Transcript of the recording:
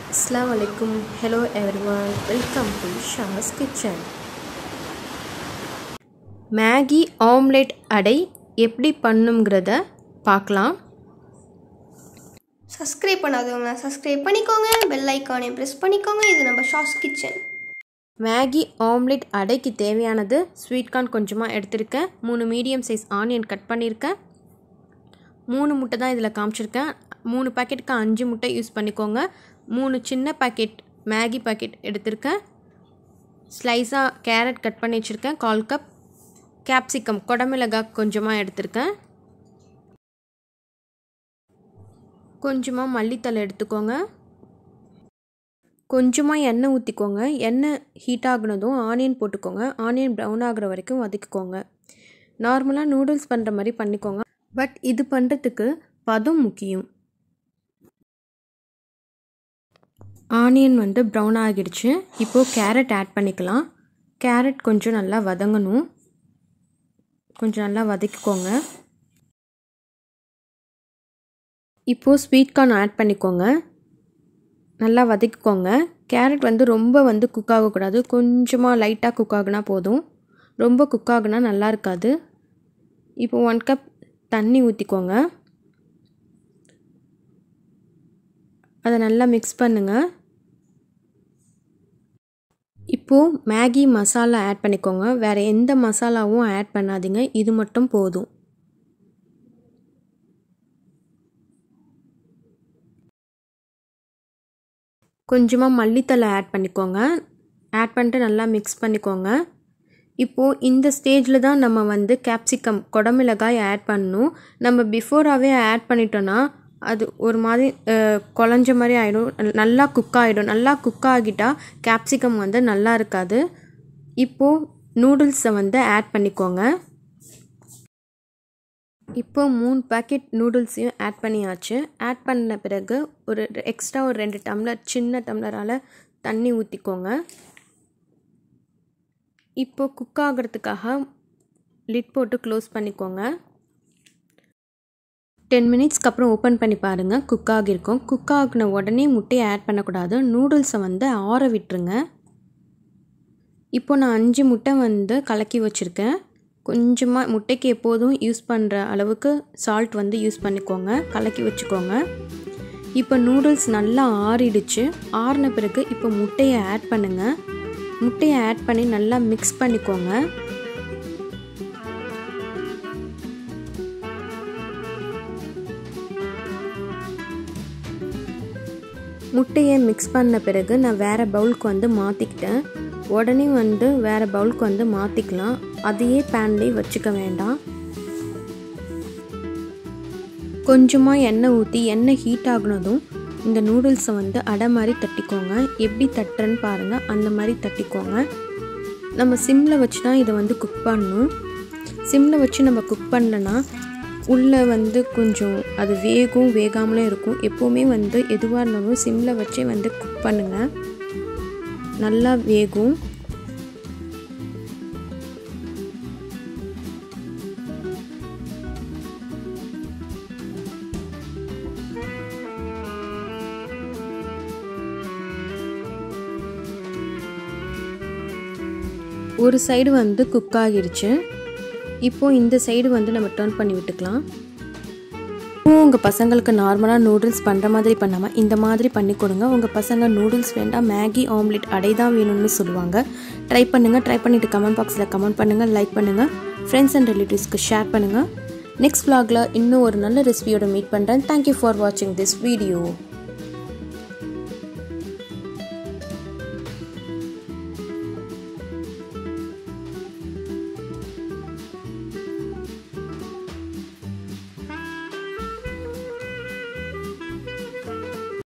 அஸ்லாம் வலைக்கும் hello everyone welcome to Shaz kitchen Maggi omelette அடை எப்படி பண்ணுங்கிறத பார்க்கலாம் சப்ஸ்கிரைப் பண்ணாதவங்க சப்ஸ்கிரைப் பண்ணிக்கோங்க பெல் ஐக்கானை ப்ரெஸ் பண்ணிக்கோங்க இது நம்ம ஷாஸ் கிச்சன் மேகி ஆம்லெட் அடைக்கு தேவையானது ஸ்வீட் கார்ன் கொஞ்சமாக எடுத்திருக்கேன் மூணு மீடியம் சைஸ் ஆனியன் கட் பண்ணியிருக்கேன் மூணு முட்டை தான் இதில் காமிச்சிருக்கேன் மூணு பாக்கெட்டுக்கு அஞ்சு முட்டை யூஸ் பண்ணிக்கோங்க மூணு சின்ன பாக்கெட் மேகி பாக்கெட் எடுத்திருக்கேன் ஸ்லைஸாக கேரட் கட் பண்ணி வச்சுருக்கேன் கால் கப் கேப்சிகம் கொடமிளகாய் கொஞ்சமாக எடுத்திருக்கேன் கொஞ்சமாக மல்லித்தலை எடுத்துக்கோங்க கொஞ்சமாக எண்ணெய் ஊற்றிக்கோங்க எண்ணெய் ஹீட் ஆகுனதும் ஆனியன் போட்டுக்கோங்க ஆனியன் ப்ரௌன் ஆகிற வரைக்கும் வதக்கிக்கோங்க நார்மலாக நூடுல்ஸ் பண்ணுற மாதிரி பண்ணிக்கோங்க பட் இது பண்ணுறதுக்கு பதம் முக்கியம் ஆனியன் வந்து ப்ரௌன் ஆகிடுச்சு இப்போது கேரட் ஆட் பண்ணிக்கலாம் கேரட் கொஞ்சம் நல்லா வதங்கணும் கொஞ்சம் நல்லா வதக்கிக்கோங்க இப்போது ஸ்வீட் கார்ன் ஆட் பண்ணிக்கோங்க நல்லா வதக்கிக்கோங்க கேரட் வந்து ரொம்ப வந்து குக் ஆகக்கூடாது கொஞ்சமாக லைட்டாக குக் ஆகுனா போதும் ரொம்ப குக் ஆகுனா நல்லா இருக்காது இப்போ ஒன் கப் தண்ணி ஊற்றிக்கோங்க அதை நல்லா மிக்ஸ் பண்ணுங்கள் இப்போது மேகி மசாலா ஆட் பண்ணிக்கோங்க வேறு எந்த மசாலாவும் ஆட் பண்ணாதீங்க இது மட்டும் போதும் கொஞ்சமாக மல்லித்தலை ஆட் பண்ணிக்கோங்க ஆட் பண்ணிட்டு நல்லா மிக்ஸ் பண்ணிக்கோங்க இப்போது இந்த ஸ்டேஜில் தான் நம்ம வந்து கேப்சிகம் குடமிளகாய் ஆட் பண்ணணும் நம்ம பிஃபோராகவே ஆட் பண்ணிட்டோன்னா அது ஒரு மாதிரி குழஞ்ச மாதிரி ஆகிடும் நல்லா குக் ஆகிடும் நல்லா குக் ஆகிட்டால் கேப்சிகம் வந்து நல்லா இருக்காது இப்போது நூடுல்ஸை வந்து ஆட் பண்ணிக்கோங்க இப்போ மூணு பேக்கெட் நூடுல்ஸையும் ஆட் பண்ணியாச்சு ஆட் பண்ண பிறகு ஒரு எக்ஸ்ட்ரா ஒரு ரெண்டு டம்ளர் சின்ன டம்ளரால் தண்ணி ஊற்றிக்கோங்க இப்போது குக் ஆகிறதுக்காக லிட் போட்டு க்ளோஸ் பண்ணிக்கோங்க டென் மினிட்ஸ்க்கு அப்புறம் ஓப்பன் பண்ணி பாருங்கள் குக் ஆகியிருக்கும் குக் ஆகின உடனே முட்டையை ஆட் பண்ணக்கூடாது நூடுல்ஸை வந்து ஆற விட்டுருங்க இப்போ நான் அஞ்சு முட்டை வந்து கலக்கி வச்சுருக்கேன் கொஞ்சமாக முட்டைக்கு எப்போதும் யூஸ் பண்ணுற அளவுக்கு சால்ட் வந்து யூஸ் பண்ணிக்கோங்க கலக்கி வச்சுக்கோங்க இப்போ நூடுல்ஸ் நல்லா ஆறிடுச்சு ஆறின பிறகு இப்போ முட்டையை ஆட் பண்ணுங்கள் முட்டையை ஆட் பண்ணி நல்லா மிக்ஸ் பண்ணிக்கோங்க முட்டையை மிக்ஸ் பண்ண பிறகு நான் வேறு பவுலுக்கு வந்து மாற்றிக்கிட்டேன் உடனே வந்து வேறு பவுலுக்கு வந்து மாற்றிக்கலாம் அதையே பேன்லேயே வச்சுக்க வேண்டாம் கொஞ்சமாக எண்ணெய் ஊற்றி எண்ணெய் ஹீட் ஆகுனதும் இந்த நூடுல்ஸை வந்து அடை மாதிரி தட்டிக்கோங்க எப்படி தட்டுறேன்னு பாருங்கள் அந்த மாதிரி தட்டிக்கோங்க நம்ம சிம்மில் வச்சு தான் இதை வந்து குக் பண்ணணும் சிம்மில் வச்சு நம்ம குக் பண்ணலன்னா உள்ளே வந்து கொஞ்சம் அது வேகும் வேகாமலே இருக்கும் எப்போவுமே வந்து எதுவாக இருந்தாலும் சிம்மில் வச்சே வந்து குக் பண்ணுங்கள் நல்லா வேகும் ஒரு சைடு வந்து குக் ஆகிருச்சு இப்போது இந்த சைடு வந்து நம்ம டர்ன் பண்ணி விட்டுக்கலாம் இப்போது உங்கள் பசங்களுக்கு நார்மலாக நூடுல்ஸ் பண்ணுற மாதிரி பண்ணாமல் இந்த மாதிரி பண்ணி கொடுங்க உங்கள் பசங்க நூடுல்ஸ் வேண்டாம் மேகி ஆம்லெட் அடை தான் வேணும்னு சொல்லுவாங்க ட்ரை பண்ணுங்கள் ட்ரை பண்ணிவிட்டு கமெண்ட் பாக்ஸில் கமெண்ட் பண்ணுங்கள் லைக் பண்ணுங்கள் ஃப்ரெண்ட்ஸ் அண்ட் ரிலேட்டிவ்ஸ்க்கு ஷேர் பண்ணுங்கள் நெக்ஸ்ட் vlogல இன்னும் ஒரு நல்ல ரெசிபியோட மீட் பண்ணுறேன் தேங்க்யூ ஃபார் வாட்சிங் திஸ் வீடியோ